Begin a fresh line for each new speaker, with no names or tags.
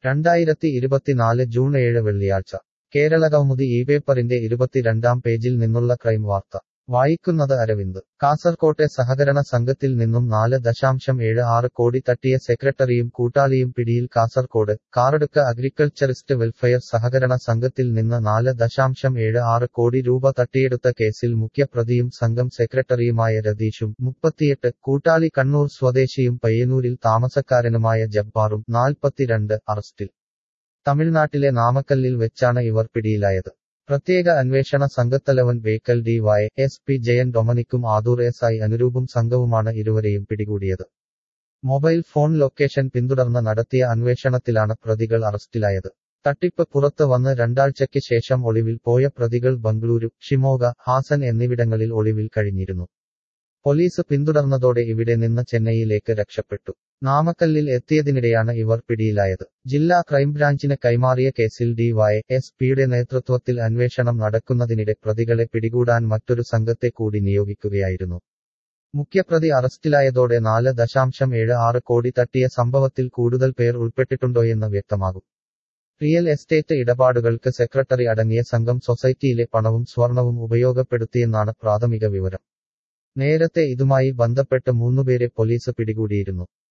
രണ്ടായിരത്തി ഇരുപത്തിനാല് ജൂൺ ഏഴ് വെള്ളിയാഴ്ച കേരളകൗമുദി ഈ പേപ്പറിന്റെ ഇരുപത്തിരണ്ടാം പേജിൽ നിന്നുള്ള ക്രൈം വാർത്ത വായിക്കുന്നത് അരവിന്ദ് കാസർകോട്ടെ സഹകരണ സംഘത്തിൽ നിന്നും നാല് ദശാംശം ഏഴ് ആറ് കോടി തട്ടിയ സെക്രട്ടറിയും കൂട്ടാളിയും പിടിയിൽ കാസർകോട് കാറടുക്ക അഗ്രികൾച്ചറിസ്റ്റ് വെൽഫെയർ സഹകരണ സംഘത്തിൽ നിന്ന് നാല് ദശാംശം ഏഴ് ആറ് കോടി രൂപ തട്ടിയെടുത്ത കേസിൽ മുഖ്യപ്രതിയും സംഘം സെക്രട്ടറിയുമായ രതീഷും മുപ്പത്തിയെട്ട് കൂട്ടാളി കണ്ണൂർ സ്വദേശിയും പയ്യന്നൂരിൽ താമസക്കാരനുമായ ജബ്ബാറും നാൽപ്പത്തിരണ്ട് അറസ്റ്റിൽ തമിഴ്നാട്ടിലെ നാമക്കല്ലിൽ വെച്ചാണ് ഇവർ പിടിയിലായത് പ്രത്യേക അന്വേഷണ സംഘത്തലവൻ Bekal D Y S P Jayan ഡൊമനിക്കും ആദൂർ എസ് ഐ അനുരൂപും സംഘവുമാണ് ഇരുവരെയും പിടികൂടിയത് മൊബൈൽ ഫോൺ ലൊക്കേഷൻ പിന്തുടർന്ന് നടത്തിയ അന്വേഷണത്തിലാണ് പ്രതികൾ അറസ്റ്റിലായത് തട്ടിപ്പ് പുറത്ത് വന്ന് രണ്ടാഴ്ചയ്ക്ക് ശേഷം ഒളിവിൽ പോയ പ്രതികൾ ബംഗളൂരു ഷിമോഗ ഹാസൻ എന്നിവിടങ്ങളിൽ ഒളിവിൽ കഴിഞ്ഞിരുന്നു പോലീസ് പിന്തുടർന്നതോടെ ഇവിടെ നിന്ന് ചെന്നൈയിലേക്ക് രക്ഷപ്പെട്ടു നാമക്കല്ലിൽ എത്തിയതിനിടെയാണ് ഇവർ പിടിയിലായത് ജില്ലാ ക്രൈംബ്രാഞ്ചിന് കൈമാറിയ കേസിൽ ഡി വൈ എസ് പിയുടെ നേതൃത്വത്തിൽ അന്വേഷണം നടക്കുന്നതിനിടെ പ്രതികളെ പിടികൂടാൻ മറ്റൊരു സംഘത്തെ കൂടി നിയോഗിക്കുകയായിരുന്നു മുഖ്യപ്രതി അറസ്റ്റിലായതോടെ നാല് ദശാംശം ഏഴ് ആറ് കോടി തട്ടിയ സംഭവത്തിൽ കൂടുതൽ പേർ ഉൾപ്പെട്ടിട്ടുണ്ടോയെന്ന് വ്യക്തമാകും റിയൽ എസ്റ്റേറ്റ് ഇടപാടുകൾക്ക് സെക്രട്ടറി അടങ്ങിയ സംഘം സൊസൈറ്റിയിലെ പണവും സ്വർണവും ഉപയോഗപ്പെടുത്തിയെന്നാണ് പ്രാഥമിക വിവരം നേരത്തെ ഇതുമായി ബന്ധപ്പെട്ട് മൂന്നുപേരെ പോലീസ് പിടികൂടിയിരുന്നു